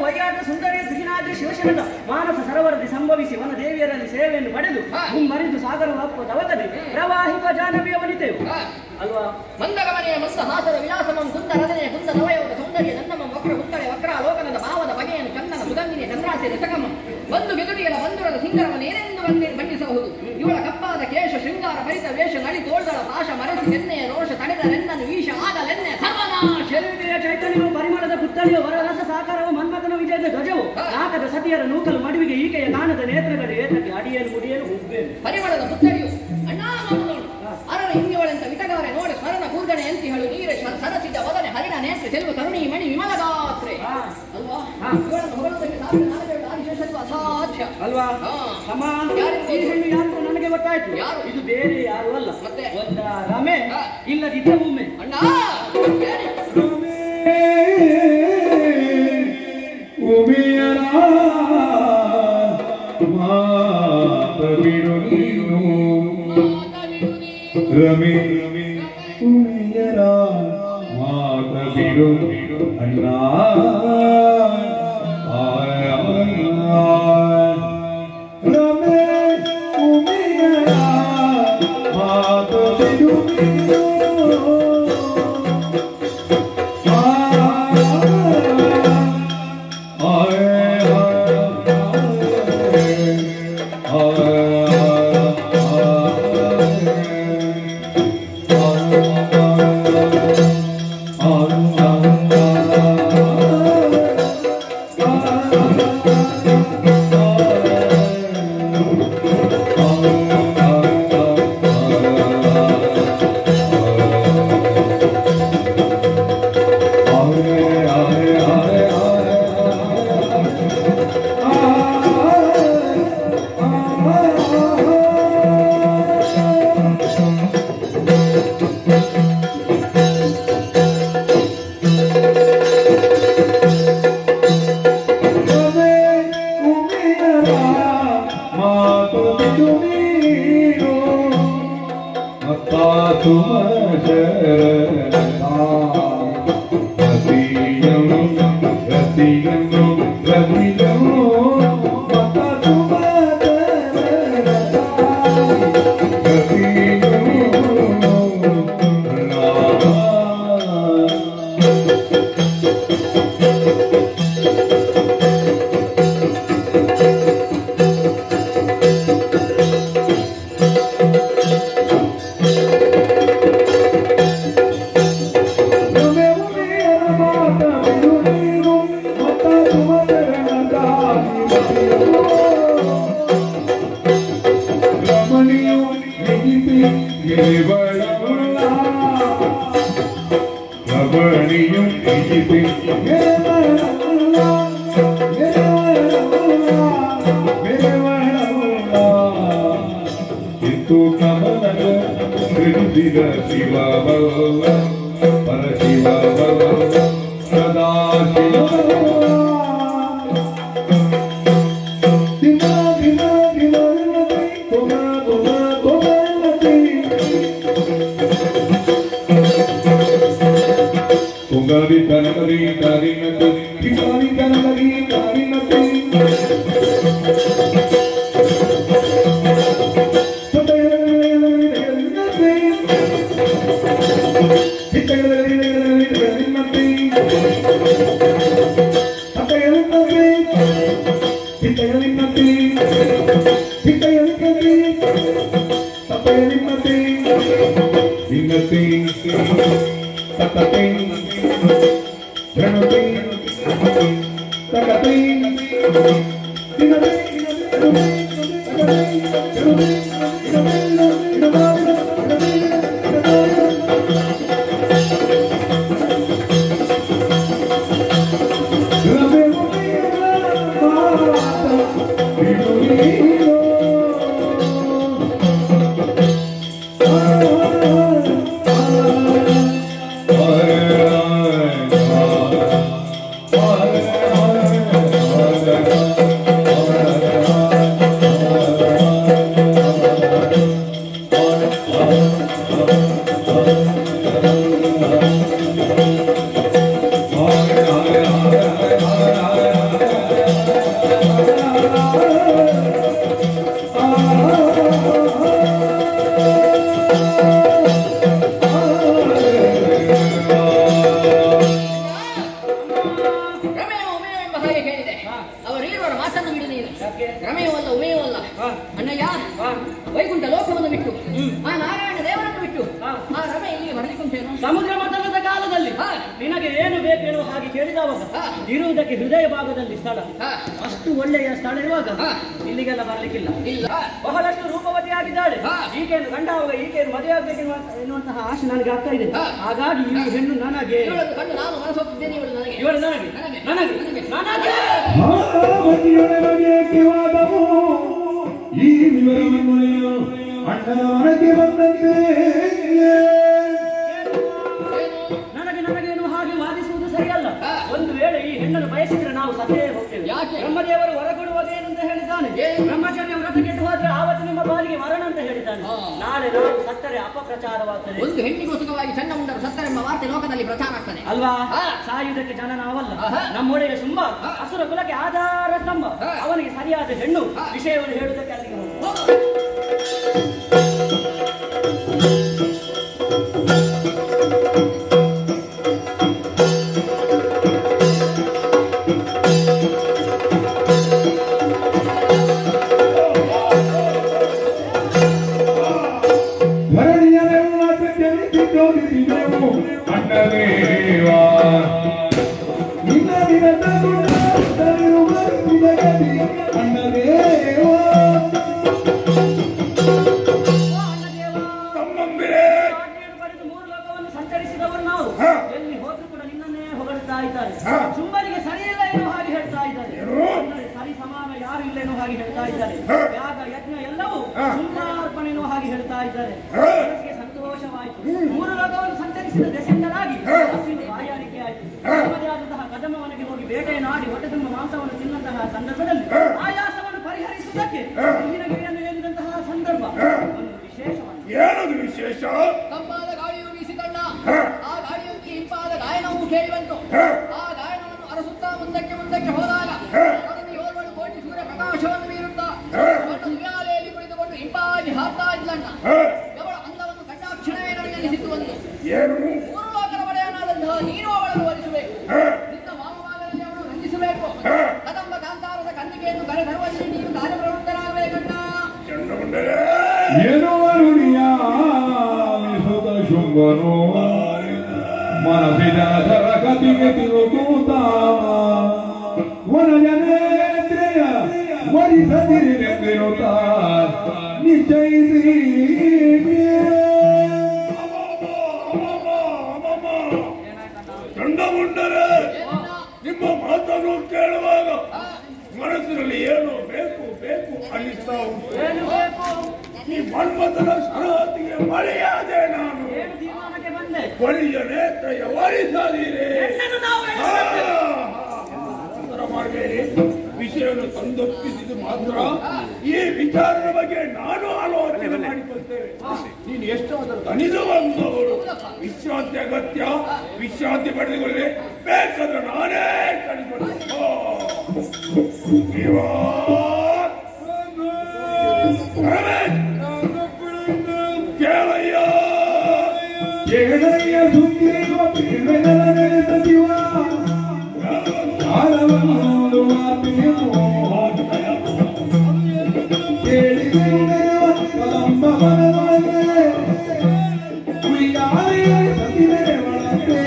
ವೈರಾಟ ಸುಂದರಿಯ ದುಗಿನಾದ್ರಿ ಶಿವಶನದ ಮಾನಸ ಸರೋವರದಿ ಸಂಭವಿಸಿ ವನ ದೇವಿಯರಲ್ಲಿ ಸೇವೆಯನ್ನು ಪಡೆದು ಹಾ. ಮುಮ್ಮರಿದು ಸಾಗರ ಹಪ್ಪು ತವಕದೆ ಪ್ರವಾಹಿಕ ಜಾನವಿಯ ವನಿತೆಯು ಹಾ. ಅಲ್ವಾ ಮಂದಗಮನೆಯ ಮಸ್ತ ಹಾಸರ ವಿಲಾಸಮಂ ಕುಂದ ರದನೆಯ ಕುಂದ ನವಯವದ ಸೌಂದರ್ಯ ನನ್ನಮಂ ವಕ್ರ ಉತ್ತಳೆ ವಕ್ರಾಲೋಕನದ ಭಾವದ ಬಗೆಯನ್ನು ಚಂದನ ಸುಗಂಧಿನಿಯ ಚಂದ್ರಾಸಿ ರಸಕಮ ಒಂದು ಬಿದುಡಿಯರ ಬಂಧುರದ ಸಿಂಗರವನ್ನೇನೆಂದು ಬಣ್ಣಿ- ಬಣ್ಣಿಸಬಹುದು ಇವಳ ಕಪ್ಪಾದ ಕೇಶ ಶೃಂಗಾರ ಭರಿತ ವೇಷ ನಳಿ ತೋಳ್ದಳ ಪಾಶ ಮರೆಸಿ ನೆನ್ನೆಯ ರೋಷ ತಡೆದ ನೆನ್ನನ್ನು ವೀಷ ಆಗಲೆನ್ನೆ ಸರ್ವನಾಶ ಶರೀರೆಯ ಚೈತನ್ಯವು ಪರಿಮಳದ ಪುತ್ತಳಿಯು ವರರಸ ಸಾಕಾರವು ಮನ್ಮಥನ ವಿಜಯದ ಧ್ವಜವು ನಾಕದ ಸತಿಯರ ನೂಕಲು ಮಡುವಿಗೆ ಈಕೆಯ ಗಾನದ ನೇತ್ರಗಳ ಏತಕ್ಕೆ ಅಡಿಯಲು ಮುಡಿಯಲು ಉಬ್ಬೇನು ಪರಿಮಳದ ಪುತ್ತಳಿಯು ಅಣ್ಣ ಮಾತು ನೋಡು ಅರನ ಹಿಂಗಿವಳೆಂತ ವಿಟಗಾರೆ ನೋಡಿ ಸ್ಮರಣ ಕೂರ್ಗಣೆ ಎಂತಿ ಹೇಳು ನೀರ ಶ- ಸರಸಿದ ವದನೆ ಹರಿಣ ನೇತ್ರ ಚೆಲುವ ಕರುಣಿ ಮಣಿ ವಿಮಲ ಗಾತ್ರೆ ಹಾ. ಅಲ್ವಾ ಹಾ. ಇವಳನ್ನು ಹೊಗಳುವುದಕ್ಕೆ ಸಾವಿರ ನಾಲ್ಕೇಳು ಆದಿಶೇಷತ್ವ ಅಸಾಧ್ಯ ಅಲ್ವಾ ಹಾ. ಸಮ ಯಾರಿರ್ಬೋದು? ಈ ಹೆಣ್ಣು ಯಾರು ನನಗೆ ಗೊತ್ತಾಯ್ತು ಯಾರು? ಇದು ಬೇರೆ ಯಾರು ಅಲ್ಲ ಮತ್ತೆ? ಒಂದ ರಮೆ ಹಾ. ಇಲ್ಲದಿದ್ದ ಒಮ್ಮೆ ಅಣ್ಣ ಹೇಳಿ. ಉಮಿಯರ ಮಾತವಿರು ನೀನು ಮಾತವಿಡು ನೀ. ರಮೆ ಉಮಿಯರ ಮಾತವಿರು ಅಣ್ಣ ಆಯ, ರಮೆ ಉಮಿಯರ ಮಾತವಿರು ನೀನು ರಮಣಿயும் ಇಂತು ಕಮಲಗ ಕೃತಿಗ ಶಿವ ಭವ ಪರ ಶಿವ ಭವ ಸದಾ ಶಿವ ದಿನ ದಿನ ದಿನ ತುಮ ತುಮ ತುಮತಿ ತುಂಗರಿ ತನಗರಿ ತಾರಿನತಿ ಕಿಮಾರಿ ತನಗರಿ ತಾರಿನತಿ ರಮೆಯೋ ಉಮೆಯೋ ಎಂಬ ಹಾಗೆ ಕೇಳಿದೆ ಹಾ. ಅವರೀರುವರ ಮಾತನ್ನು ಬಿಡು ನೀನು ಯಾಕೆ? ರಮೆಯೋ ಅಲ್ಲ ಉಮೆಯೋ ಅಲ್ಲ ಹಾ. ಅಣ್ಣಯ್ಯ ಹಾ. ವೈಕುಂಠ ಲೋಕವನ್ನು ಬಿಟ್ಟು ಹ್ಮ್. ಆ ನಾರಾಯಣ ದೇವರನ್ನು ಬಿಟ್ಟು ಹಾ. ಆ ರಮೆ ಇಲ್ಲಿಗೆ ಬರಲಿಕ್ಕುಂಟೇನು ಸಮುದ್ರ ಮತನದ ಕಾಲದಲ್ಲಿ ಹಾ. ನಿನಗೆ ಏನು ಬೇಕೇನೋ ಹಾಗೆ ಕೇಳಿದವಾಗ ಹಾ. ಇರುವುದಕ್ಕೆ ಹೃದಯ ಭಾಗದಲ್ಲಿ ಸ್ಥಳ ಹಾ. ಅಷ್ಟು ಒಳ್ಳೆಯ ಸ್ಥಳ ಇರುವಾಗ ಹಾ. ಇಲ್ಲಿಗೆಲ್ಲ ಬರ್ಲಿಕ್ಕಿಲ್ಲ ಇಲ್ಲ ಬಹಳಷ್ಟು ರೂಪವತಿ ಆಗಿದ್ದಾಳೆ ಹಾ. ಈಕೆಯನ್ನು ಗಂಡ ಆವಾಗ ಈಕೆಯನ್ನು ಮದುವೆ ಆಗ್ಬೇಕು ಎನ್ನುವಂತಹ ಆಶೆ ನನಗೆ ಆಗ್ತಾ ಇದೆ ಹಾ. ಹಾಗಾಗಿ ಈ ಹೆಣ್ಣು ನನಗೆ ಇವಳನ್ನು ಕಂಡು ನಾನು ಮನಸ್ಸೋಗ್ತಿದ್ದೇನೆ ಇವಳು ನನಗೆ ಇವಳು ನನಗೆ ನನಗೆ. ನನಗೆ ನನಗೆ. ನನಗೆ ಭಾವತಿಯೊಳಗೆ ವಾದವು ಈ ವಿವರವನ್ನು ನೀನು ಅಣ್ಣನ ಮನಕ್ಕೆ ಬಂದಂತೆ ಏನು? ನನಗೆ ನನಗೇನು ಹಾಗೆ ವಾದಿಸುವುದು ಸರಿಯಲ್ಲ ಹಾ. ಒಂದು ವೇಳೆ ಈ ಹೆಣ್ಣನ್ನು ಬಯಸಿದ್ರೆ ನಾವು ಸತ್ತೇ ಹೋಗ್ತೇವೆ ಯಾಕೆ? ಬ್ರಹ್ಮದೇವರು ವರ ಕೊಡುವುದೇನೆಂತ ಹೇಳಿದ್ದಾನೆ ಏನು? ಬ್ರಹ್ಮಚರ್ಯ ವ್ರತ ಕೆಟ್ಟು ಹೋದ್ರೆ ಆವತ್ತು ನಿಮ್ಮ ಬಾಲಿಗೆ ಮರಣ ಅಂತ ಹೇಳಿದ್ದಾನೆ ಹಾ. ನಾಳೆ ನಾವು ಸತ್ತರೆ ಅಪಪ್ರಚಾರವಾಗ್ತದೆ ಒಂದು ಹೆಣ್ಣಿಗೋಸ್ಕರವಾಗಿ ಚಂಡ ಮುಂಡರು ಸತ್ತರೆಂಬ ವಾರ್ತೆ ಲೋಕದಲ್ಲಿ ಪ್ರಚಾರ ಆಗ್ತದೆ ಅಲ್ವಾ ಹಾ. ಸಾಯುವುದಕ್ಕೆ ಜನ ನಾವಲ್ಲ ಆಹಾ. ನಮ್ಮೊಡೆಯ ಶುಂಭ ಹಾ. ಅಸುರ ಕುಲಕ್ಕೆ ಆಧಾರ ಸ್ತಂಭ ಹಾ. ಅವನಿಗೆ ಸರಿಯಾದ ಹೆಣ್ಣು ಹಾ. ವಿಷಯವನ್ನು ಹೇಳುವುದಕ್ಕೆ ಅಲ್ಲಿಗೆ ಹೋಗು. ಹೋಗು. ಧರಣಿಯನೆಲ್ಲ ಜನಿಸಿದ್ದೋದಿಸಿದೆವು ಅಣ್ಣದೇವ ನಿನ್ನ ವಿರತ ಗುಣವಿರುವ ಜಗತಿ ಅಣ್ಣದೇವ ತಮ್ಮಂದಿರೇ ಆಜ್ಞೆಯನ್ನು ಪಡೆದು ಮೂರು ಲೋಕವನ್ನು ಸಂಚರಿಸಿದವರು ನಾವು ಹಾ. ಎಲ್ಲಿ ಹೋದ್ರು ಕೂಡ ನಿನ್ನನ್ನೇ ಹೊಗಳ್ತಾ ಇದ್ದಾರೆ ಹಾ. ಶುಂಭನಿಗೆ ಸರಿಯಿಲ್ಲ ಏನೋ ಹಾಗೆ ಹೇಳ್ತಾ ಇದ್ದಾರೆ ಏನು? ಅಂದರೆ ಸರಿ ಸಮಾನ ಯಾರು ಇಲ್ಲೇನೋ ಹಾಗೆ ಹೇಳ್ತಾ ಇದ್ದಾರೆ ಹಾ. ಯಾಗ ಯಜ್ಞ ಎಲ್ಲವೂ ಹಾ. ಶುಂಭಾರ್ಪಣೆನೋ ಹಾಗೆ ಹೇಳ್ತಾ ಇದ್ದಾರೆ ಹಾ. ಮನಸ್ಸಿಗೆ ಸಂತೋಷವಾಯಿತು ಮೂರು ಲೋಕವನ್ನು ಸಂಚರಿಸಿದ ದಶಕರಾಗಿ ಹಾ. ಹಸಿವು ಬಾಯಾರಿಕೆ ಆಯಿತು ಹಾ. ತಮ್ಮದೇ ಆದಂತಹ ಕದಮವನಿಗೆ ಹೋಗಿ ಬೇಟೆಯನ್ನಾಡಿ ಹೊಟ್ಟೆ ತುಂಬ ಮಾಂಸವನ್ನು ತಿನ್ನಂತಹ ಸಂದರ್ಭದಲ್ಲಿ ಹಾ. ಆಯಾಸವನ್ನು ಪರಿಹರಿಸುವುದಕ್ಕೆ ಹಾ. ಗಿರಿಯನ್ನು ಏರಿದಂತಹ ಸಂದರ್ಭ ಹಾ. ಒಂದು ವಿಶೇಷವನ್ನು ಏನದು ವಿಶೇಷ ತಂಪಾದ ಗಾಳಿಯು ಬೀಸಿಕೊಂಡ ಹಾ. ಆ ಗಾಳಿಯೊಂದಿಗೆ ಇಂಪಾದ ಗಾಯನವು ಕೇಳಿ ಬಂತು ಹಾ. ಆ ಗಾಯನವನ್ನು ಅರಸುತ್ತಾ ಮುಂದಕ್ಕೆ ಮುಂದಕ್ಕೆ ಹೋದಾಗ ಹಾ. ಅದನ್ನು ಯೋರ್ವಳು ಕೋಟಿ ಸೂರ್ಯ ಪ್ರಕಾಶವನ್ನು ಬೀರುತ್ತಾ ಹಾ. ಅವನು ಉಯ್ಯಾಲೆಯಲ್ಲಿ ಕುಳಿತುಕೊಂಡು ಇಂಪಾಗಿ ಹಾಡ್ತಾ ಇದ್ಲಣ್ಣ ಹ? ಅವಳ ಅಂದವನ್ನು ಕಂಡಾಕ್ಷಣವೇ ನನಗೆ ಅನಿಸಿತು ಒಂದು ಏನು ಮೂರು ಲೋಕದ ಒಡೆಯನಾದಂತಹ ನೀನು ಅವಳನ್ನು ಒಲಿಸಬೇಕು ಹ? ನಿನ್ನ ಮಾಮವಾಗದಲ್ಲಿ ಅವಳು ರಂಜಿಸಬೇಕು ಹಾ. ಕದಂಬ ಕಾಂತಾರದ ಕನ್ನಿಕೆಯನ್ನು ಕರೆತರುವಲ್ಲಿ ನೀನು ಕಾರ್ಯಪ್ರವೃತ್ತರಾಗಬೇಕಣ್ಣ ಚಂಡಮುಂಡರೇ ಏನೋ ಅರುಣಿಯ ವಿಸುತ ಶುಂಭನು ಮನಸಿದ ಸರಗತಿಗೆ ತಿರುಗೂತ ವನಜನೇತ್ರೆಯ ವರಿಸದಿರಿನೆಂದಿರುತ್ತ ನಿಶ್ಚಯಿಸಿ ಚಂಡಮುಂಡರೇ ಏನಣ್ಣ? ನಿಮ್ಮ ಮಾತನ್ನು ಕೇಳುವಾಗ ಮನಸ್ಸಿನಲ್ಲಿ ಏನು ಬೇಕು ಬೇಕು ಅನ್ನಿಸ್ತಾ ಉಂಟು ಏನು ಬೇಕು ಈ ಮನ್ಮಥನ ಸರಹತಿಗೆ ಮಳೆಯಾದೆ ನಾನು ಏನು ತೀರ್ಮಾನಕ್ಕೆ ಬಂದೆ ಬಳಿಯ ನೇತ್ರಯ ವರಿಸದಿರೇ ಹೆಣ್ಣನ್ನು ನಾವು ಆ, ತೊಂದರೆ ಮಾಡಬೇಡಿ ವಿಷಯವನ್ನು ತಂದೊಪ್ಪಿಸಿದ್ದು ಮಾತ್ರ ಈ ವಿಚಾರದ ಬಗ್ಗೆ ನಾನು ಆಲೋಚನೆ ಮಾಡಿಕೊಳ್ತೇವೆ ನೀನು ಎಷ್ಟಾದರೂ ತನಿದು ಬಂದವರು ವಿಶ್ರಾಂತಿ ಅಗತ್ಯ ವಿಶ್ರಾಂತಿ ಪಡೆದುಕೊಳ್ಳಿ ಬೇಕಾದ್ರೆ ನಾನೇ ಕಳಿಸ್ಕೊಳ್ತೇನೆ ಕೇಳಯ್ಯ ಕೇಳಯ್ಯ ಸುಗ್ರೀವ ಪ್ರೇಮಗಳ ನಡೆಸದಿವ ಕಾಲವನ್ನು ಮಾತಿಯನು ಕೇಳಿದೆವು ಕಂಬವನೊಳಗೆ ಉಯ್ಯಾಲೆಯ ಸತಿವೆ ಒಳಗೆ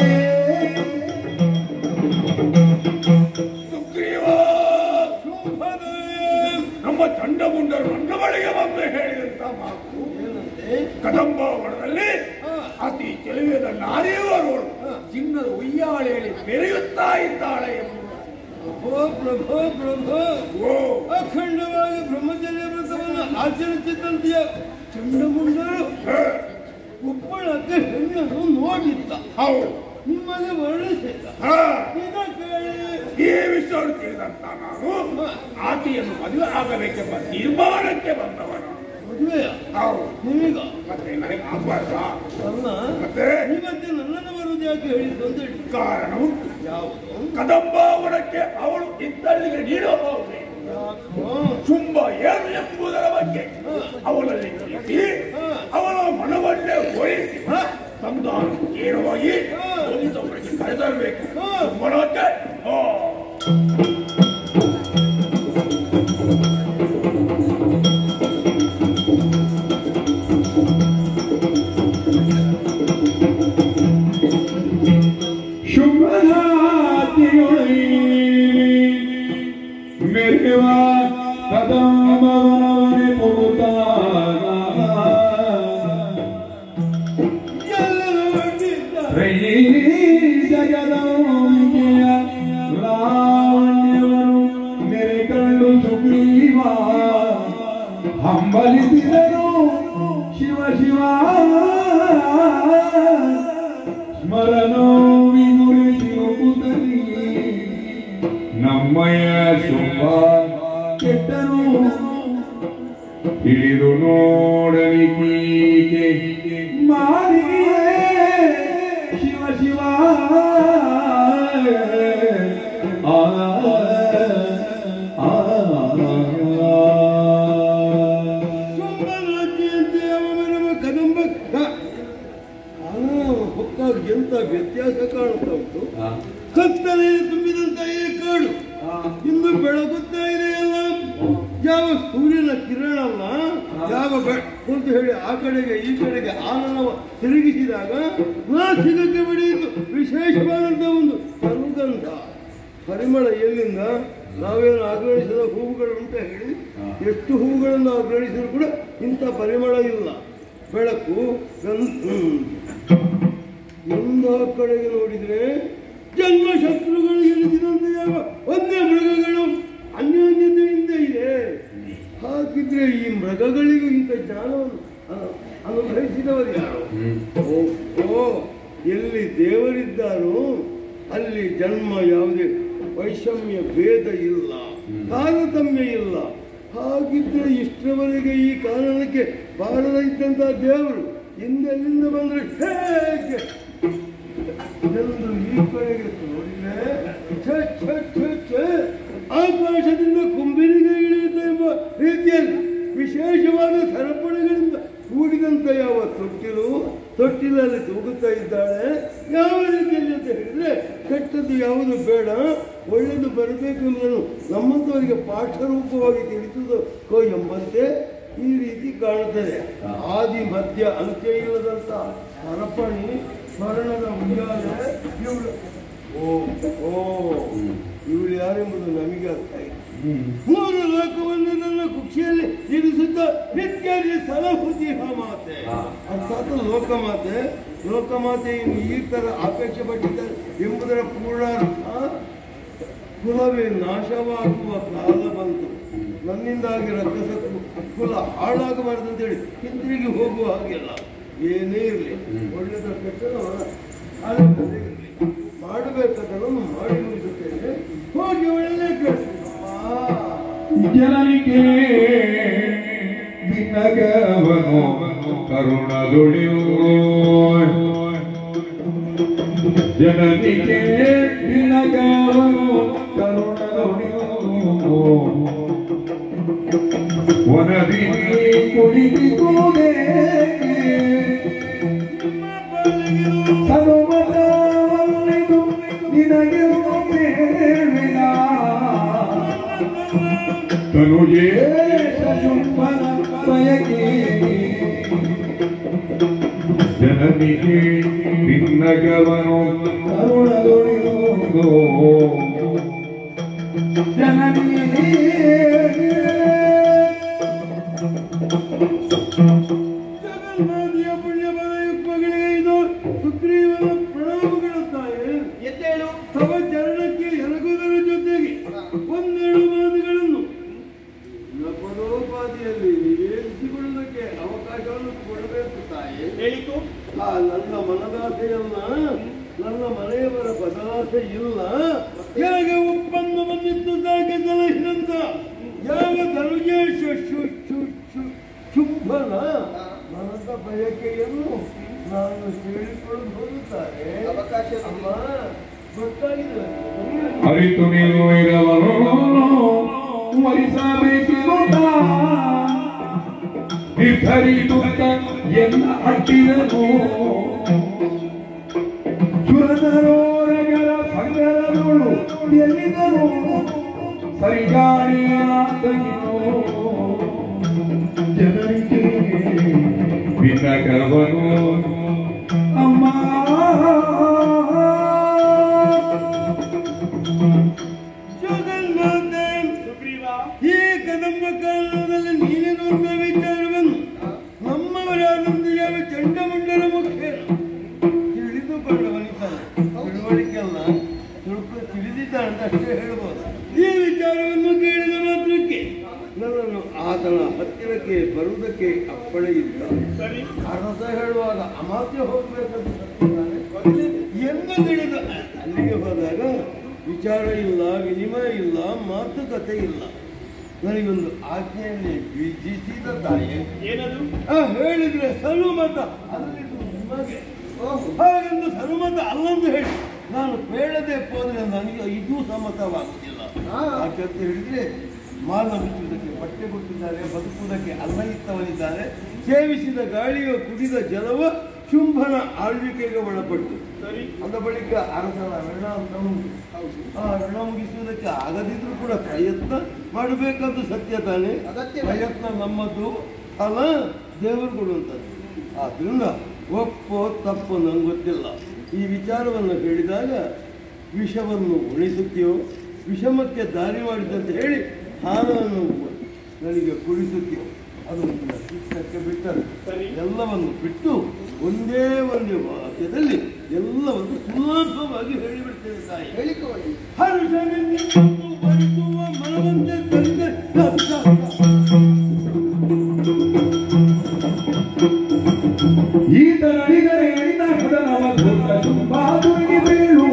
ಸುಗ್ರೀವ ನಮ್ಮ ಚಂಡಮುಂಡರು ನನ್ನ ಬಳಿಗೆ ಬಂದು ಹೇಳಿದಂತ ಮಾತು ಕದಂಬಾವನದಲ್ಲಿ ಅತಿ ಚೆಲುವೆದ ನಾರಿಯವರವಳು ಚಿನ್ನದ ಉಯ್ಯಾಲೆಯಲ್ಲಿ ಬೆರೆಯುತ್ತಾ ಇದ್ದಾಳೆ ಎಂಬುದು ಓ ಪ್ರಭು ಪ್ರಭು ಓ ಅಖಂಡವಾಗಿ ಬ್ರಹ್ಮಚರ್ಯ ವ್ರತವನ್ನು ಆಚರಿಸಿದಂತೆಯ ಚಂಡಮುಂಡರು ಹ, ಒಬ್ಬಳಕ್ಕೆ ಹೆಣ್ಣನ್ನು ನೋಡಿದ್ದ ಹೌದು ನಿಮ್ಮಲ್ಲಿ ವರ್ಣಿಸಿದ್ದ ಹ, ಇದ ಕೇಳಿ ಈ ವಿಷಯವನ್ನು ತಿಳಿದಂತ ನಾನು ಆಕೆಯನ್ನು ಮದುವೆ ಆಗಬೇಕೆಂಬ ತೀರ್ಮಾನಕ್ಕೆ ಬಂದವನು ಮದುವೆಯ ಹೌದು ನಿಮಗ ಮತ್ತೆ ನನಗೆ ಆಗಬಾರ್ದ ಅಲ್ಲ ಮತ್ತೆ ನೀವತ್ತೆ ನನ್ನನ್ನು ಬರುವುದು ಯಾಕೆ ಹೇಳಿದ್ದು ಅಂತ ಹೇಳಿ ಕಾರಣ ಉಂಟು ಯಾವುದು ಕದಂಬಾವನಕ್ಕೆ ಅವಳು ಇದ್ದಲ್ಲಿಗೆ ನೀಡೋ ಯಾಕೋ ತುಂಬ ಏನು ಎಂಬುದರ ಬಗ್ಗೆ ಅವಳಲ್ಲಿ ತಿಳಿಸಿ ಅವಳ ಮನವನ್ನೇ ಒಳಿಸಿ ಸಂಧಾನ ತೀರವಾಗಿ ಒಂದೊಬ್ಬರಿಗೆ ಕರೆತರಬೇಕು ಸುಮ್ಮನಕ್ಕೆ ಶುಭರಾತ್ರಿಯೊಳಿ ಮೆರೆವ ಕದಂಬವನವನೆ ಪುಗುತ್ತಾಗ ಎಲ್ಲರೂ ಹೊರಟಿದ್ದಾರೆ. ರೈ ಜಗದಂಬಿಕೆಯ ಲಾವಣ್ಯವನ್ನು ನೆರೆ ಕಂಡು ಸುಗ್ರೀವ ಹಂಬಲಿಸಿದರು ಶಿವ ಶಿವ ಸ್ಮರಣೋ ವಿಗುರಿಸಿರುವುದರಿ ನಮ್ಮಯ ಶುಭ ಕೆಟ್ಟನು ಹಿಡಿದು ನೋಡಲಿಕ್ಕೆ ಮಾಡಿಯೇ ಶಿವ ಶಿವ ಆ, ಆ, ಶುಂಭರಾಜ್ಯಂತೆ ಅವಮೆರವ ಕದಂಬ ಕ- ಆ, ಹೊಕ್ಕಾಗಿ ಎಂತ ವ್ಯತ್ಯಾಸ ಕಾಣುತ್ತಾ ಉಂಟು ಆ, ಕತ್ತಲೆ ತುಂಬಿದಂತ ಈ ಕಾಡು ಆ. ಇನ್ನು ಬೆಳಗುತ್ತಾ ಇದೆಯಲ್ಲ ಯಾವ ಸೂರ್ಯನ ಕಿರಣ ಅಲ್ಲ ಯಾವ ಬೆ- ಅಂತ ಹೇಳಿ ಆ ಕಡೆಗೆ ಈ ಕಡೆಗೆ ಆನಂದವ ತಿರುಗಿಸಿದಾಗ ನಾಸಿಕಕ್ಕೆ ಬಡಿಯಿತು ವಿಶೇಷವಾದಂತ ಒಂದು ಸುಗಂಧ ಪರಿಮಳ ಎಲ್ಲಿಂದ ನಾವೇನು ಆಗ್ರಹಿಸಿದ ಹೂವುಗಳು ಅಂತ ಹೇಳಿ ಎಷ್ಟು ಹೂವುಗಳನ್ನು ಆಗ್ರಹಿಸಿದ್ರು ಕೂಡ ಇಂಥ ಪರಿಮಳ ಇಲ್ಲ ಬೆಳಕು ಗಂಧ ಹ್ಮ್. ಎಲ್ಲ ಕಡೆಗೆ ನೋಡಿದ್ರೆ ಜನ್ಮ ಶತ್ರುಗಳು ಎನಿಸಿದಂತೆ ಯಾವ ಒಂದೇ ಮೃಗಗಳು ಅನ್ಯೋನ್ಯತೆಯಿಂದ ಇದೆ ಹಾಗಿದ್ರೆ ಈ ಮೃಗಗಳಿಗೂ ಇಂಥ ಜ್ಞಾನವನ್ನು ಅ- ಅನುಗ್ರಹಿಸಿದವರು ಯಾರು ಓ ಓ ಎಲ್ಲಿ ದೇವರಿದ್ದಾರೋ ಅಲ್ಲಿ ಜನ್ಮ ಯಾವುದೇ ವೈಷಮ್ಯ ಭೇದ ಇಲ್ಲ ತಾರತಮ್ಯ ಇಲ್ಲ ಹಾಗಿದ್ರೆ ಇಷ್ಟರವರೆಗೆ ಈ ಕಾರಣಕ್ಕೆ ಬಾರದ ಇದ್ದಂತ ದೇವರು ಹಿಂದೆಲ್ಲಿಂದ ಬಂದ್ರೆ ಹೇಗೆ ಎಂದು ಈ ಕಡೆಗೆ ನೋಡಿದ್ರೆ ಛೆ, ಛೆ, ಛೆ, ಛೆ, ಆಕಾಶದಿಂದ ಕುಂಬಿನಿಗೆ ಇಳಿಯುತ್ತೆ ಎಂಬ ರೀತಿಯಲ್ಲಿ ವಿಶೇಷವಾದ ಸರಪಳಿಗಳಿಂದ ಕೂಡಿದಂತ ಯಾವ ತೊಟ್ಟಿಲು ತೊಟ್ಟಿಲಲ್ಲಿ ತೂಗುತ್ತಾ ಇದ್ದಾಳೆ ಯಾವ ರೀತಿಯಲ್ಲಿ ಅಂತ ಹೇಳಿದ್ರೆ ಕೆಟ್ಟದ್ದು ಯಾವುದು ಬೇಡ ಒಳ್ಳೆಯದು ಬರಬೇಕು ಎಂಬುದನ್ನು ನಮ್ಮಂತವರಿಗೆ ಪಾಠ ರೂಪವಾಗಿ ತಿಳಿಸುವುದಕ್ಕೋ ಎಂಬಂತೆ ಈ ರೀತಿ ಕಾಣುತ್ತದೆ ಆದಿ ಮಧ್ಯ ಅಂತ್ಯ ಇಲ್ಲದಂತ ಸರಪಣಿ ಸ್ವರ್ಣದ ಉಯ್ಯಾಲೆ ಇವಳು ಓ ಓ ಇವಳು ಯಾರೆಂಬುದು ನಮಗೆ ಅರ್ಥ ಆಯಿತು ಮೂರು ಲೋಕವನ್ನು ನನ್ನ ಕುಕ್ಷಿಯಲ್ಲಿ ಇರಿಸುತ್ತ ನಿತ್ಯ ಸಲಹುತಿ ಮಾತೆ ಅರ್ಥಾತ್ ಲೋಕಮಾತೆ ಲೋಕಮಾತೆ ಇನ್ನು ಈ ತರ ಅಪೇಕ್ಷೆ ಪಟ್ಟಿದ್ದಾರೆ ಎಂಬುದರ ಪೂರ್ಣಾರ್ಥ ಕುಲವೇ ನಾಶವಾಗುವ ಕಾಲ ಬಂತು ನನ್ನಿಂದಾಗಿ ರಕ್ಕಸ ಕುಲ ಹಾಳಾಗಬಾರದು ಅಂತೇಳಿ ಹಿಂದಿರುಗಿ ಹೋಗುವ ಹಾಗಿಲ್ಲ ಏನೇ ಇರಲಿ ಒಳ್ಳೆದ ಕೆಟ್ಟದ ಇರಲಿ ಮಾಡಬೇಕಾದನ್ನು ಮಾಡಿ ಮುಗಿಸುತ್ತೇನೆ ಹೋಗಿ ಒಳ್ಳೆ ಕೆಲಸ ಜನನಿಗೆ ನಿನಗವನು ಕರುಣದೊಳಿಯುವುದು ಜನನಿಗೆ ನಿನಗವನು ಕರುಣದೊಳಿಯುವುದು ವನದಿ ಕುಳಿತುಕೋದೆ ಸರ್ವದವನಿದು ನಿನಗೆ ಬೇಡ ತನುಜೇ ಶುಂಭನ ಬಯಕೆ ಜನನಿಗೆ ನಿನ್ನಗವನು ಕರುಣದೊಳಿಯುವುದು ಜನನಿಗೆ ಜಗನ್ಮಾತೆಯ ಪುಣ್ಯ ಬಲಯುಕ್ತಗಳಿಗೆ ಇದು ಸುಗ್ರೀವನ ಪ್ರಣಾಮಗಳು ತಾಯಿ ಎದ್ದೇಳು ತವ ಚರಣಕ್ಕೆ ಎರಗುವುದರ ಜೊತೆಗೆ ಒಂದೆರಡು ಮಾತುಗಳನ್ನು ನಪದೋಪಾದಿಯಲ್ಲಿ ನಿವೇದಿಸಿಕೊಳ್ಳುವುದಕ್ಕೆ ಅವಕಾಶವನ್ನು ಕೊಡಬೇಕು ತಾಯಿ ಹೇಳಿತು ಆ ನನ್ನ ಮನದಾಸೆಯಲ್ಲ ನನ್ನ ಮನೆಯವರ ಬದಲಾಸೆ ಇಲ್ಲ ಹೇಗೆ ಒಪ್ಪಂದ ಬಂದಿತ್ತು ಸಾಕೆ ಸಲಹಿದಂತ ಯಾವ ಧನುಜೇಶ ಶು ಶು ಶು ಶುಂಭನ ನನ್ನ ಬಯಕೆಯನ್ನು ನಾನು ಕೇಳಿಕೊಂಡು ಹೋಗುತ್ತಾರೆ ಅವಕಾಶ ಅಮ್ಮ ಗೊತ್ತಾಗಿದೆ ಅರಿತು ನೀನು ಇರವನು ವರಿಸಬೇಕಿರುತ್ತ ನಿರ್ಧರಿಸುತ್ತ ಎನ್ನ ಅಡ್ಡಿದನು ಸುರನರೋರಗಳ ಸಂಗರಗಳು ಎಲ್ಲಿದರು ಸರಿಗಾಣಿಯ ತಗಿನೋ ಜನರಿಗೆ ವಿನಕವನು ಅಮ್ಮ ಜಗನ್ನಾಥ ಈ ಕದಂಬ ಕಾಲದಲ್ಲಿ ನೀನೇನುವಂತ ವಿಚಾರವನ್ನು ನಮ್ಮವರಾದಂತ ಯಾವ ಚಂಡಮಂಡಲ ಮುಖ್ಯ ತಿಳಿದುಕೊಂಡವನಿದ್ದಾನೆ ತಿಳುವಳಿಕೆಲ್ಲ ಸ್ವಲ್ಪ ತಿಳಿದಿದ್ದಾನೆ ಅಂತ ಅಷ್ಟೇ ಹೇಳ್ಬೋದು ಈ ವಿಚಾರವನ್ನು ಕೇಳಿದ ಮಾತ್ರಕ್ಕೆ ನನ್ನನ್ನು ಆತನ ಹತ್ತಿರಕ್ಕೆ ಬರುವುದಕ್ಕೆ ಅಪ್ಪಣೆ ಇಲ್ಲ ಸರಿ ಅರಸ ಹೇಳುವಾಗ ಅಮಾತ್ಯ ಹೋಗ್ಬೇಕಂತ ಸತ್ತಿದ್ದಾನೆ. ಎಂದು ತಿಳಿದ ಅಲ್ಲಿಗೆ ಹೋದಾಗ ವಿಚಾರ ಇಲ್ಲ ವಿನಿಮಯ ಇಲ್ಲ ಮಾತುಕತೆ ಇಲ್ಲ ನನಗೊಂದು ಆಜ್ಞೆಯಲ್ಲಿ ವಿಧಿಸಿದ ತಾಯಿ ಏನದು ಆ ಹೇಳಿದ್ರೆ ಸನುಮತ ಅಲ್ಲಿದು ನಿಮಗೆ ಹಾಗೆಂದು ಸನುಮತ ಅಲ್ಲಂದು ಹೇಳಿ ನಾನು ಬೇಡದೆ ಹೋದ್ರೆ ನನಗೆ ಇದು ಸಮ್ಮತವಾಗುತ್ತಿಲ್ಲ ಯಾಕಂತ ಹೇಳಿದ್ರೆ ಮಾಲ ಮುಚ್ಚುವುದಕ್ಕೆ ಬಟ್ಟೆ ಕೊಟ್ಟಿದ್ದಾರೆ ಬದುಕುವುದಕ್ಕೆ ಅನ್ನ ಇತ್ತವನಿದ್ದಾರೆ ಸೇವಿಸಿದ ಗಾಳಿಯ ಕುಡಿದ ಜಲವ ಶುಂಭನ ಆಳ್ವಿಕೆಗೆ ಒಳಪಟ್ಟು ಸರಿ ಅಂದ ಬಳಿಕ ಅರಸನ ಋಣ ಅಂತ ಉಂಟು ಆ ಋಣ ಮುಗಿಸುವುದಕ್ಕೆ ಆಗದಿದ್ರೂ ಕೂಡ ಪ್ರಯತ್ನ ಮಾಡಬೇಕಾದ್ದು ಸತ್ಯ ತಾನೇ ಪ್ರಯತ್ನ ನಮ್ಮದು ಫಲ ದೇವರು ಕೊಡುವಂಥದ್ದು ಆದ್ರಿಂದ ಒಪ್ಪೋ ತಪ್ಪು ನಂಗೆ ಗೊತ್ತಿಲ್ಲ ಈ ವಿಚಾರವನ್ನು ಹೇಳಿದಾಗ ವಿಷವನ್ನು ಉಣಿಸುತ್ತೀಯೋ ವಿಷಮಕ್ಕೆ ದಾರಿ ಮಾಡಿದಂತ ಹೇಳಿ ಹಾಲನ್ನು ನನಗೆ ಕುಡಿಸುತ್ತೀಯೋ ಅದು ನಿನ್ನ ಶಿಕ್ಷಕ್ಕೆ ಬಿಟ್ಟರು ಸರಿ. ಎಲ್ಲವನ್ನು ಬಿಟ್ಟು ಒಂದೇ ಒಂದು ವಾಕ್ಯದಲ್ಲಿ ಎಲ್ಲವನ್ನು ಸುಲಭವಾಗಿ ಹೇಳಿಬಿಡ್ತೇನೆ ತಾಯಿ ಹೇಳಿಕೊಳ್ಳಿ ಹರ್ಷದಿಂದ ಬದುಕುವ ಮನವಂತೆ ತಂದೆ ಈತ ನಡಿಗರೆ ಎಣ್ಣ ಹದನವ ದೂತ ಶುಂಭಾದುರಿಗೆ ಬೀಳುವ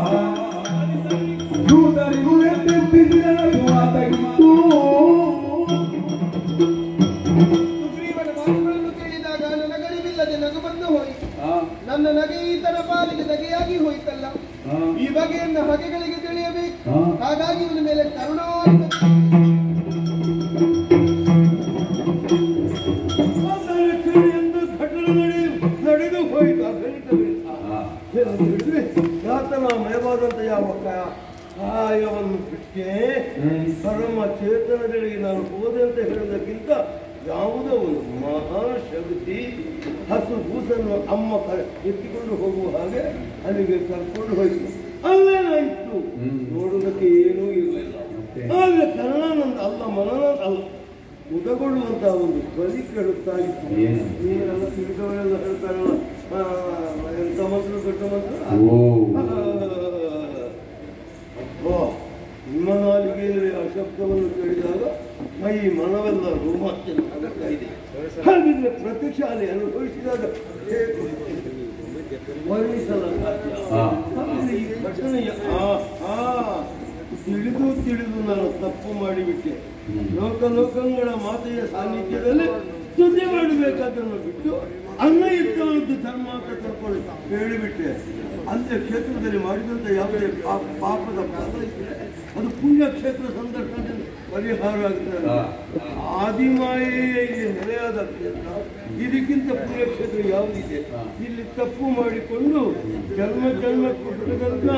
ದೂತರಿಗೂ ಎತ್ತೆತ್ತಿಸಿದನು ಆತಗಿತ್ತು ಸುಗ್ರೀವನ ಮಾತುಗಳನ್ನು ಕೇಳಿದಾಗ ನನಗರಿವಿಲ್ಲದೆ ನಗು ಬಂದು ಹೋಯಿತು ನನ್ನ ನಗೆ ಈತನ ಪಾಲಿಗೆ ನಗೆಯಾಗಿ ಹೋಯಿತಲ್ಲ ಈ ಬಗೆಯನ್ನು ಹಗೆಗಳಿಗೆ ತಿಳಿಯಬೇಕು ಹಾಗಾಗಿ ಇವನ ಮೇಲೆ ಕರುಣಾ ಎಂದು ಘಟನೆ ನಡೆದು ನಡೆದು ಹೋಯಿತು ಆ ಗಣಿತ ಬಿಡಿತ. ಏನಂತ ಹೇಳಿದ್ರೆ ಯಾತನಾಮಯವಾದಂಥ ಯಾವ ಕ- ಕಾಯವನ್ನು ಬಿಟ್ಟೆ ಪರಮ ಚೇತನಗಳಿಗೆ ನಾನು ಹೋದೆ ಅಂತ ಹೇಳೋದಕ್ಕಿಂತ ಯಾವುದೋ ಒಂದು ಮಹಾಶಕ್ತಿ ಹಸು ಕೂಸನ್ನು ಅಮ್ಮ ಕ ಎತ್ತಿಕೊಂಡು ಹೋಗುವ ಹಾಗೆ ಅಲ್ಲಿಗೆ ಕರ್ಕೊಂಡು ಹೋಯ್ತು ಅಲ್ಲೇನಾಯ್ತು ನೋಡುವುದಕ್ಕೆ ಏನೂ ಇರಲಿಲ್ಲ ಆದ್ರೆ ಕರ್ಣಾನಂದ ಅಲ್ಲ ಮನನಾನಂದ ಅಲ್ಲ ಮುದಗೊಳ್ಳುವಂತ ಒಂದು ಬಲಿ ಕೇಳುತ್ತಾ ಇತ್ತು ಏನು? ನೀವೆಲ್ಲ ತಿಳಿದವರೆಲ್ಲ ಹೇಳ್ತಾರಲ್ಲ ಆ, ಎಂತ ಮಂತ್ರ ದೊಡ್ಡ ಮಂತ್ರ ಓ. ಓ ನಿಮ್ಮ ನಾಲಿಗೆಯಲ್ಲಿ ಆ ಶಬ್ದವನ್ನು ಕೇಳಿದಾಗ ಮೈ ಮನವೆಲ್ಲ ರೋಮಾಂಚನ ಆಗುತ್ತಾ ಇದೆ ಹಾಗಿದ್ರೆ ಪ್ರತ್ಯಕ್ಷ ಅಲ್ಲಿ ಅನುಭವಿಸಿದಾಗ ಹೇಗೆ ವರ್ಣಿಸಲ್ಲ ಸಾಧ್ಯ ಹಾ. ಹಾಗಾದ್ರೆ ಈ ಘಟನೆಯ ಆ ಆ ತಿಳಿದು ತಿಳಿದು ನಾನು ತಪ್ಪು ಮಾಡಿಬಿಟ್ಟೆ ಲೋಕ ಲೋಕಗಳ ಮಾತೆಯ ಸಾನ್ನಿಧ್ಯದಲ್ಲಿ ಸ್ತುತಿ ಮಾಡಬೇಕಾದನ್ನು ಬಿಟ್ಟು ಅನ್ನ ಇತ್ತವಂತ ಧರ್ಮ ಅಂತ ತರ್ಕೊಳ್ಳಿ ಹೇಳಿಬಿಟ್ಟೆ ಅಂತ್ಯ ಕ್ಷೇತ್ರದಲ್ಲಿ ಮಾಡಿದಂಥ ಯಾವುದೇ ಪಾಪ- ಪಾಪದ ಫಲ ಇದ್ರೆ ಅದು ಪುಣ್ಯ ಕ್ಷೇತ್ರ ಸಂದರ್ಭದಲ್ಲಿ ಪರಿಹಾರ ಆಗ್ತದೆ ಆದಿಮಾಯೆಯೇ ಇಲ್ಲಿ ನೆಲೆಯಾದ ಕ್ಷೇತ್ರ ಇದಕ್ಕಿಂತ ಪುಣ್ಯಕ್ಷೇತ್ರ ಯಾವುದಿದೆ ಇಲ್ಲಿ ತಪ್ಪು ಮಾಡಿಕೊಂಡು ಜನ್ಮ ಜನ್ಮ ಕೊಟ್ಟದಂತ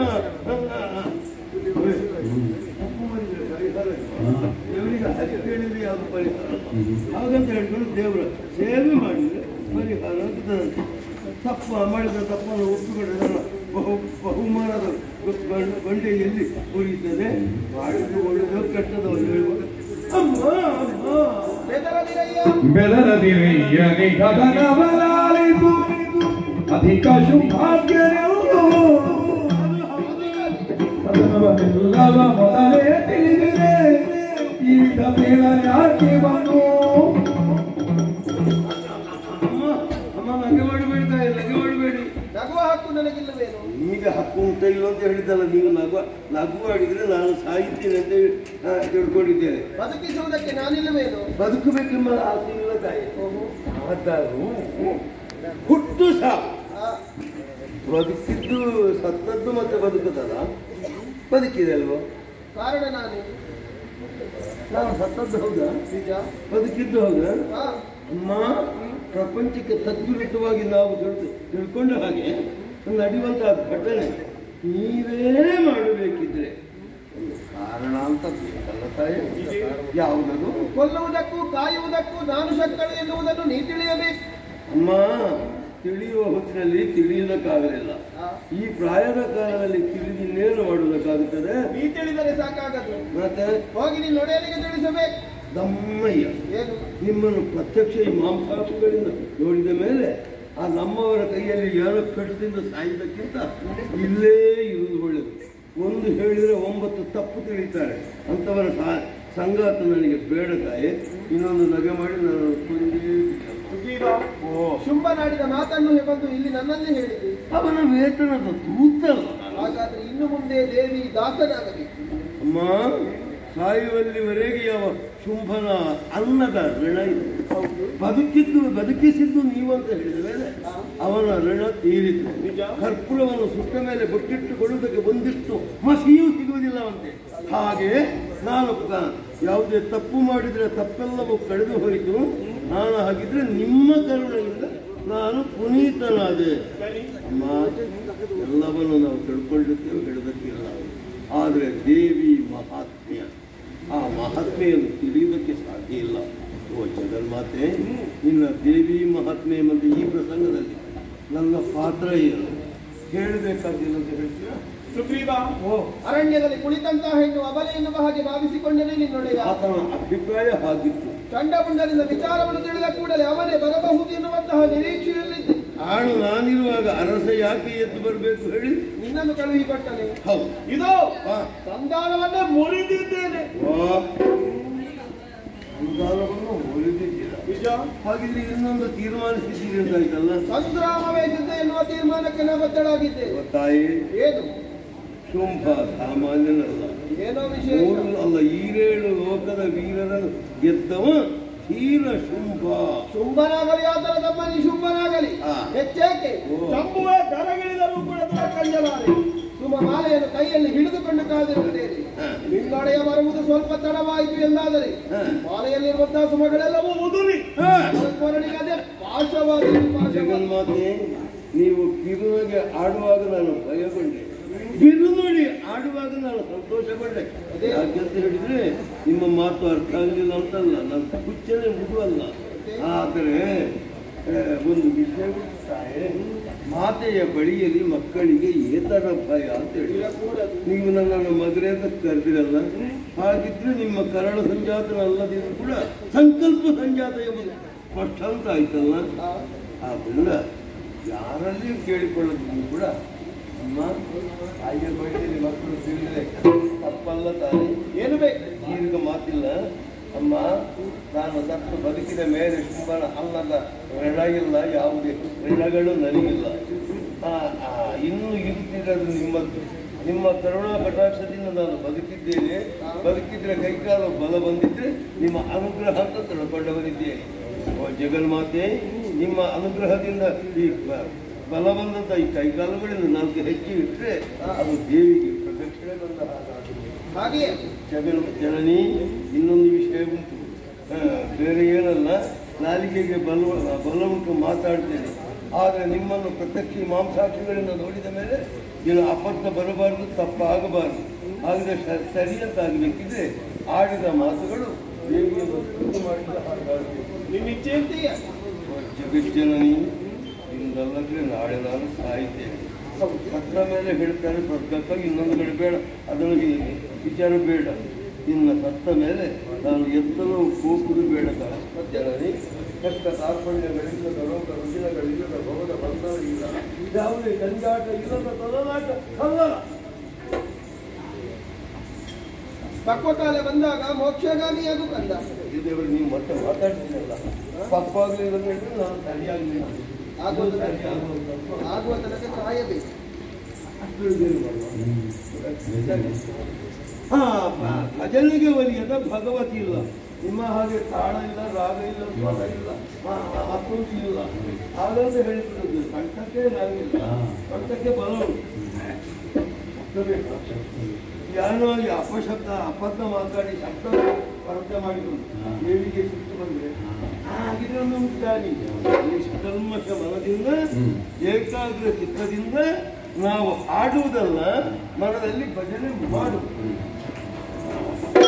ತಪ್ಪು ಮಾಡಿದ್ರೆ ಪರಿಹಾರ ಇಲ್ಲ. ದೇವರಿಗೆ ಹರಿ ಕೇಳಿದ್ರೆ ಯಾವುದು ಪರಿಹಾರ ಇಲ್ಲ. ಹಾಗಂತ ಹೇಳ್ಕೊಂಡು ದೇವರ ಸೇವೆ ಮಾಡಿದ್ರೆ ಪರಿಹಾರ ಆಗ್ತದಂತೆ ತಪ್ಪು ಮಾಡಿದ ತಪ್ಪನ್ನು ಒಪ್ಪಿಕೊಂಡ್ರೆ ನನ್ನ ಬಹು ಬಹುಮಾನದ ಗಂ- ಗಂಟೆಯಲ್ಲಿ ಉರಿಯುತ್ತದೆ ಮಾಡಿದ್ದು ಒಳ್ಳೆಯದು ಕೆಟ್ಟದೋ ಹೇಳುವಾಗ ಅಮ್ಮ ಅಮ್ಮ ಬೆದರದಿರಯ್ಯ ಬೆದರದಿರಯ್ಯ ನಿಗದನವಲಾಲಿತು ಅಧಿಕ ಶುಭಾಗ್ಯನೆಂದು ಅದನ್ನೆಲ್ಲವ ಮೊದಲೇ ತಿಳಿದಿದೆ ಈ ತಪ್ಪಿನ ಯಾಕೆ ಬಂದು ಅಮ್ಮ ಅಮ್ಮ ನಗೆ ಮಾಡಬೇಡಿ ತಾಯಿ ನಗೆ ಮಾಡಬೇಡಿ ನಗುವ ಹಕ್ಕು ನನಗಿಲ್ಲವೇನು ಈಗ ಹಕ್ಕು ಉಂಟ ಇಲ್ಲ ಅಂತ ಹೇಳಿದ್ದಲ್ಲ ನೀವು ನಗು ನಗು ಆಡಿದ್ರೆ ನಾನು ಸಾಹಿತ್ಯನೆ ಅಂತ ಆ, ತಿಳ್ಕೊಂಡಿದ್ದೇನೆ ಬದುಕಿಸುವುದಕ್ಕೆ ನಾನಿಲ್ಲವೇನು ಬದುಕಬೇಕೆಂಬ ಆಸೆ ಇಲ್ಲ ತಾಯಿ ಆದರೂ ಹುಟ್ಟು ಸಹ ಆ, ಬದುಕಿದ್ದು ಸತ್ತದ್ದು ಮತ್ತೆ ಬದುಕುತ್ತದ ಬದುಕಿದೆ ಅಲ್ವಾ ಕಾರಣ ನಾನೇ ನಾನು ಸತ್ತದ್ದು ಹೌದಾ ನಿಜ ಬದುಕಿದ್ದು ಹೌದಾ ಆ, ಅಮ್ಮ ಪ್ರಪಂಚಕ್ಕೆ ತದ್ವಿರುದ್ಧವಾಗಿ ನಾವು ತಿಳ್ದು ತಿಳ್ಕೊಂಡ ಹಾಗೆ ನಡೆಯುವಂತಹ ಘಟನೆ ನೀವೇ ಮಾಡಬೇಕಿದ್ರೆ ಅಂತ ಬೇಕಲ್ಲ ತಾಯಿ ಯಾವುದದು ಕೊಲ್ಲುವುದಕ್ಕೂ ಕಾಯುವುದಕ್ಕೂ ನಾನು ಶಕ್ತಳು ಎನ್ನುವುದನ್ನು ನೀ ತಿಳಿಯಬೇಕು ಅಮ್ಮ ತಿಳಿಯುವ ಹೊತ್ತಿನಲ್ಲಿ ತಿಳಿಯುವುದಕ್ಕಾಗಲಿಲ್ಲ ಈ ಪ್ರಾಯದ ಕಾಲದಲ್ಲಿ ತಿಳಿದು ಇನ್ನೇನು ಮಾಡುವುದಕ್ಕಾಗುತ್ತದೆ ನೀ ತಿಳಿದರೆ ಸಾಕಾಗದು ಮತ್ತೆ ಹೋಗಿ ನೀನು ಒಡೆಯಲಿಗೆ ತಿಳಿಸಬೇಕು ದಮ್ಮಯ್ಯ ಏನು ನಿಮ್ಮನ್ನು ಪ್ರತ್ಯಕ್ಷ ಈ ಮಾಂಸಾಂಶಗಳಿಂದ ನೋಡಿದ ಮೇಲೆ ಆ ನಮ್ಮವರ ಕೈಯಲ್ಲಿ ಏನೋ ಕಟ್ಟದಿಂದ ಸಾಯುವುದಕ್ಕಿಂತ ಇಲ್ಲೇ ಇರುವುದು ಒಳ್ಳೆಯದು ಒಂದು ಹೇಳಿದರೆ ಒಂಬತ್ತು ತಪ್ಪು ತಿಳಿತಾರೆ ಅಂಥವರ ಸಾ- ಸಂಗಾತ ನನಗೆ ಬೇಡ ತಾಯಿ ಇನ್ನೊಂದು ನಗೆ ಮಾಡಿ ನಾನು ಕೊಂದೇ ಬಿಟ್ಟೆ. ಸುಗ್ರೀವ, ಶುಂಭನಾಡಿದ ಮಾತನ್ನು ಬಂದು ಇಲ್ಲಿ ನನ್ನಲ್ಲಿ ಹೇಳಿದೆ ಅವನ ವೇತನದ ದೂತಲ್ಲ ನಾನು. ಹಾಗಾದ್ರೆ ಇನ್ನು ಮುಂದೆ ದೇವಿ ದಾಸನಾಗಬೇಕು ಅಮ್ಮ ಸಾಯುವಲ್ಲಿವರೆಗೆ ಯಾವ ಶುಂಭನ ಅನ್ನದ ಋಣ ಇದೆ ಬದುಕಿದ್ದು ಬದುಕಿಸಿದ್ದು ನೀವು ಅಂತ ಹೇಳಿದ ಮೇಲೆ ಅವನ ಋಣ ತೀರಿತು ಕರ್ಪೂರವನ್ನು ಸುಟ್ಟ ಮೇಲೆ ಬೊಟ್ಟಿಟ್ಟುಕೊಳ್ಳುವುದಕ್ಕೆ ಒಂದಿಷ್ಟು ಮಸಿಯೂ ಸಿಗುವುದಿಲ್ಲವಂತೆ ಹಾಗೆ ನಾನು ಕ- ಯಾವುದೇ ತಪ್ಪು ಮಾಡಿದರೆ ತಪ್ಪೆಲ್ಲವೂ ಕಳೆದು ಹೋಯಿತು ನಾನು ಹಾಗಿದ್ರೆ ನಿಮ್ಮ ಕರುಣೆಯಿಂದ ನಾನು ಪುನೀತನಾದೆ ಅಮ್ಮ ಎಲ್ಲವನ್ನು ನಾವು ತಿಳ್ಕೊಂಡಿರ್ತೇವೆ ಹೇಳೋದಕ್ಕಿಲ್ಲ ಆದರೆ ದೇವಿ ಮಹಾತ್ಮ್ಯ ಆ ಮಹಾತ್ಮೆಯನ್ನು ತಿಳಿಯುವುದಕ್ಕೆ ಸಾಧ್ಯ ಇಲ್ಲ ಓ ಜಗನ್ಮಾತೆ ನಿನ್ನ ದೇವಿ ಮಹಾತ್ಮೆ ಮತ್ತು ಈ ಪ್ರಸಂಗದಲ್ಲಿ ನನ್ನ ಪಾತ್ರ ಏನು ಹೇಳಬೇಕಾದಿಲ್ಲ ಅಂತ ಹೇಳ್ತೀರಾ ಸುಗ್ರೀವ ಓ ಅರಣ್ಯದಲ್ಲಿ ಕುಳಿತಂತಹ ಹೆಣ್ಣು ಅಬಲೆ ಎನ್ನುವ ಹಾಗೆ ಭಾವಿಸಿಕೊಂಡರೆ ನಿನ್ನೊಡೆಯ ಆತನ ಅಭಿಪ್ರಾಯ ಹಾಗಿತ್ತು ಚಂಡಮುಂಡರಿಂದ ವಿಚಾರವನ್ನು ತಿಳಿದ ಕೂಡಲೇ ಅವನೇ ಬರಬಹುದು ಎನ್ನುವಂತಹ ನಿರೀಕ್ಷೆಯಲ್ಲಿದ್ದೆ ಆಳು ನಾನಿರುವಾಗ ಅರಸ ಯಾಕೆ ಎದ್ದು ಬರಬೇಕು ಹೇಳಿ ನಿನ್ನನ್ನು ಕಳುಹಿಕೊಟ್ಟನೆ ಹೌದು ಇದೋ ಹಾ. ಸಂಧಾನವನ್ನೇ ಮುರಿದಿದ್ದೇನೆ ವಾ. ಸಂಧಾನವನ್ನು ಮುರಿದಿದ್ದೀರಾ ನಿಜ ಹಾಗಿದ್ರೆ ಇನ್ನೊಂದು ತೀರ್ಮಾನಿಸಿದ್ದೀರಿ ಅಂತಾಯ್ತಲ್ಲ ಸಂಗ್ರಾಮವೇ ಸಿದ್ಧ ಎನ್ನುವ ತೀರ್ಮಾನಕ್ಕೆ ನಾ ಬದ್ಧಳಾಗಿದ್ದೇವೆ ತಾಯಿ ಏನು ಶುಂಭ ಸಾಮಾನ್ಯನಲ್ಲ ಏನೋ ವಿಶೇಷ ಮೂರು ಅಲ್ಲ ಈರೇಳು ಲೋಕದ ವೀರರನ್ನು ಗೆದ್ದವ ಧೀರ ಶುಂಭ ಶುಂಭನಾಗಲಿ ಆತನ ತಮ್ಮನಿ ಶುಂಭನಾಗಲಿ ಹಾ. ಹೆಚ್ಚೇಕೆ ಓ. ಚಂಬುವೆ ಕರಗಿಳಿದರೂ ಕೂಡ ದೂರ ಕಂಜಲಾರೆ ಸುಮ ಮಾಲೆಯನ್ನು ಕೈಯಲ್ಲಿ ಹಿಡಿದುಕೊಂಡು ಕಾದಿರುತ್ತೇನೆ ಹಾ. ನಿನ್ನೊಡೆಯ ಬರುವುದು ಸ್ವಲ್ಪ ತಡವಾಯಿತು ಎಂದಾದರೆ ಹಾ. ಮಾಲೆಯಲ್ಲಿರುವಂತಹ ಸುಮಗಳೆಲ್ಲವೂ ಉದುರಿ ಹಾ. ಪರಸ್ಪರನಿಗೆ ಅದೇ ಪಾಶವಾದಿ ಪಾಶವಾದಿ ಜಗನ್ಮಾತೆ ನೀವು ಕಿರುವಿಗೆ ಆಡುವಾಗ ನಾನು ಭಯಗೊಂಡೆ ಕಿರುನುಡಿ ಆಡುವಾಗ ನಾನು ಸಂತೋಷಗೊಂಡೆ ಯಾಕೆಂತ ಹೇಳಿದ್ರೆ ನಿಮ್ಮ ಮಾತು ಅರ್ಥ ಆಗಲಿಲ್ಲ ಅಂತಲ್ಲ ನನ್ನ ಹುಚ್ಚನೆ ಮುಗುವಲ್ಲ ಆದರೆ ಆ, ಒಂದು ವಿಷಯ ಗೊತ್ತಾಯೆ ಮಾತೆಯ ಬಳಿಯಲ್ಲಿ ಮಕ್ಕಳಿಗೆ ಏತರ ಭಯ ಅಂತ ಹೇಳಿ ನೀವು ನನ್ನನ್ನು ಮದುವೆ ಅಂತ ಕರೆದಿರಲ್ಲ ಹಾಗಿದ್ರೆ ನಿಮ್ಮ ಕರಳ ಸಂಜಾತನಲ್ಲದಿದ್ರು ಕೂಡ ಸಂಕಲ್ಪ ಸಂಜಾತ ಎಂಬುದು ಸ್ಪಷ್ಟ ಅಂತ ಆಯ್ತಲ್ಲ ಆದ್ದರಿಂದ ಯಾರಲ್ಲಿ ಕೇಳಿಕೊಳ್ಳೋದು ನೀವು ಕೂಡ ಅಮ್ಮ ತಾಯಿಯ ಬಳಿಯಲ್ಲಿ ಮಕ್ಕಳು ತಿಳಿದರೆ ತಪ್ಪಲ್ಲ ತಾನೆ ಏನು ಬೇಕು ದೀರ್ಘ ಮಾತಿಲ್ಲ ಅಮ್ಮ ನಾನು ಸತ್ತು ಬದುಕಿದ ಮೇಲೆ ಶುಂಭನ ಅನ್ನದ ಋಣ ಇಲ್ಲ ಯಾವುದೇ ಋಣಗಳು ನನಗಿಲ್ಲ ಆ, ಆ, ಇನ್ನು ಇರುತ್ತಿರೋದು ನಿಮ್ಮದ್ದು ನಿಮ್ಮ ಕರುಣಾ ಕಟಾಕ್ಷದಿಂದ ನಾನು ಬದುಕಿದ್ದೇನೆ ಬದುಕಿದ್ರೆ ಕೈಕಾಲು ಬಲ ಬಂದಿದ್ರೆ ನಿಮ್ಮ ಅನುಗ್ರಹ ಅಂತ ತಿಳ್ಕೊಂಡವರಿದ್ದೇನೆ ಓ ಜಗನ್ಮಾತೆ ನಿಮ್ಮ ಅನುಗ್ರಹದಿಂದ ಈ ಬ- ಬಲ ಬಂದಂತ ಈ ಕೈಕಾಲುಗಳಿಂದ ನಾಲ್ಕು ಹೆಚ್ಚು ಇಟ್ಟರೆ ಅದು ದೇವಿಗೆ ಪ್ರದಕ್ಷಿಣೆ ಬಂದ ಹಾಗಾಗುವುದು ಹಾಗೆಯೇ ಜಗನ್ ಜನನಿ ಇನ್ನೊಂದು ವಿಷಯ ಉಂಟು ಆ, ಬೇರೆ ಏನಲ್ಲ ನಾಲಿಗೆಗೆ ಬಲ ಬಲ ಉಂಟು ಮಾತಾಡ್ತೇನೆ ಆದರೆ ನಿಮ್ಮನ್ನು ಪ್ರತ್ಯಕ್ಷ ಮಾಂಸಾಕ್ಷಿಗಳಿಂದ ನೋಡಿದ ಮೇಲೆ ಇನ್ನು ಅಪತ್ತ ಬರಬಾರದು ತಪ್ಪಾಗಬಾರದು ಆದರೆ ಸ- ಸರಿ ಅಂತ ಆಗಬೇಕಿದ್ರೆ ಆಡಿದ ಮಾತುಗಳು ದೇವಿಯನ್ನು ತೃಪ್ತಿ ಮಾಡಿದ ಹಾಗಾಗಬೇಕು ನಿನ್ನ ಇಚ್ಛೆ ಅಂತೀಯ ಜಗಜ್ಜನನಿ ಇಂದಲ್ಲದ್ರೆ ನಾಳೆ ನಾನು ಸಾಯ್ತೇನೆ ಸತ್ತ ಮೇಲೆ ಹೇಳ್ತಾರೆ ಸ್ವರ್ಗಕ್ಕಾಗಿ ಇನ್ನೊಂದು ಕಡೆ ಬೇಡ ಅದನ್ನು ಈ ವಿಚಾರ ಬೇಡ ಇನ್ನು ಸತ್ತ ಮೇಲೆ ನಾನು ಎತ್ತಲು ಕೋಪುದು ಬೇಡ ಜನನಿ ಕಷ್ಟ ಕಾರ್ಪಣ್ಯಗಳಿಲ್ಲದ ರೋಗ ರುಜಿನಗಳಿಲ್ಲದ ಭೋಗದ ಬಂಧನ ಇಲ್ಲ ಯಾವುದೇ ಜಂಜಾಟ ಇಲ್ಲದ ತೊಲಲಾಟ ಅಲ್ಲ ಪಕ್ವಕಾಲ ಬಂದಾಗ ಮೋಕ್ಷಗಾಮಿಯಾಗು ಕಂದ ದೇವರು ನೀವು ಮತ್ತೆ ಮಾತಾಡ್ತೀನಲ್ಲ ತಪ್ಪಾಗಲಿಲ್ಲ ಹೇಳಿದ್ರೆ ನಾನು ಸರಿಯಾಗಲಿಲ್ಲ ಆಗುವ ಸರಿಯಾಗುವಂತ ಆಗುವ ತನಕ ಕಾಯಬೇಕು ಹಾ ಬ- ಭಜನೆಗೆ ಒಲಿಯದ ಭಗವತಿ ಇಲ್ಲ ನಿಮ್ಮ ಹಾಗೆ ತಾಳ ಇಲ್ಲ ರಾಗ ಇಲ್ಲ ಸ್ವರ ಇಲ್ಲ ಮ- ಮ- ಮತ್ತೊಂದು ಇಲ್ಲ ಹಾಗಂತ ಹೇಳಿಬಿಡುದು ಕಂಠಕ್ಕೆ ನಾವಿಲ್ಲ ಕಂಠಕ್ಕೆ ಬಲ ಉಂಟು. ಬೇಕು. ಯಾರೋ ಈ ಅಪಶಬ್ದ ಅಬದ್ಧ ಮಾತಾಡಿ ಶಬ್ದ ಸ್ಪರ್ಧೆ ಮಾಡಿಕೊಂಡು ದೇವಿಗೆ ಸಿಟ್ಟು ಬಂದ್ರೆ ಹಾಗಿದ್ರೆ ಒಂದು ದಾರಿ ನಿಷ್ಕಲ್ಮಶ ಮನದಿಂದ ಏಕಾಗ್ರ ಚಿತ್ತದಿಂದ ನಾವು ಆಡುವುದಲ್ಲ ಮನದಲ್ಲಿ ಭಜನೆ ಮಾಡುವುದು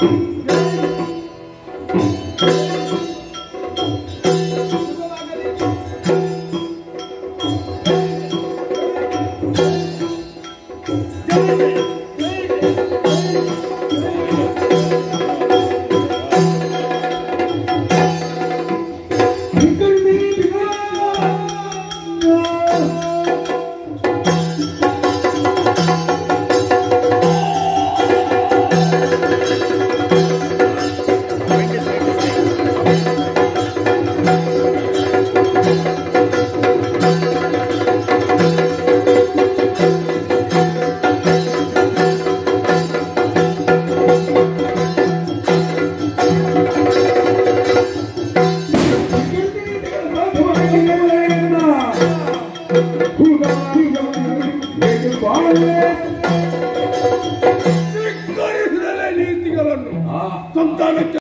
ನೀತಿಗಳನ್ನು ಸಂತಾನಕ್ಕೆ